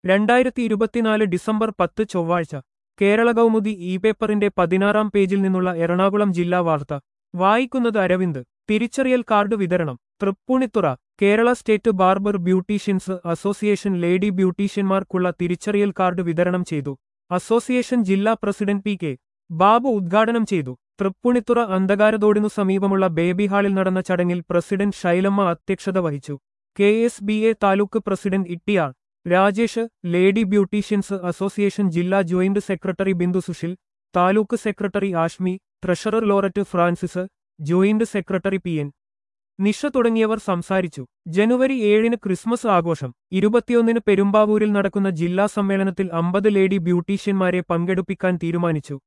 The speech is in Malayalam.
രണ്ടായിരത്തി ഇരുപത്തിനാല് ഡിസംബർ പത്ത് ചൊവ്വാഴ്ച കേരള കൗമുദി ഇ പേപ്പറിന്റെ പതിനാറാം പേജിൽ നിന്നുള്ള എറണാകുളം ജില്ലാ വാർത്ത വായിക്കുന്നത് അരവിന്ദ് തിരിച്ചറിയൽ കാർഡ് വിതരണം Thrippunithura Kerala state barber beauticians association lady ബ്യൂട്ടീഷ്യന്മാർക്കുള്ള തിരിച്ചറിയൽ കാർഡ് വിതരണം ചെയ്തു അസോസിയേഷൻ ജില്ലാ പ്രസിഡന്റ് പി കെ ബാബു ഉദ്ഘാടനം ചെയ്തു തൃപ്പൂണിത്തുറ അന്ധകാരതോടിനു സമീപമുള്ള ബേബി ഹാളിൽ നടന്ന ചടങ്ങിൽ പ്രസിഡന്റ് ശൈലമ്മ അധ്യക്ഷത വഹിച്ചു K S B A taluk president Ittiyar Rajesh lady beauticians association ജില്ലാ joint secretary Bindu Sushil taluk secretary Ashmi treasurer Loret Francis joint secretary P N Nisha തുടങ്ങിയവർ സംസാരിച്ചു ജനുവരി ഏഴിന് ക്രിസ്മസ് ആഘോഷം ഇരുപത്തിയൊന്നിന് പെരുമ്പാവൂരിൽ നടക്കുന്ന ജില്ലാ സമ്മേളനത്തിൽ അമ്പത് ലേഡി ബ്യൂട്ടീഷ്യന്മാരെ പങ്കെടുപ്പിക്കാൻ തീരുമാനിച്ചു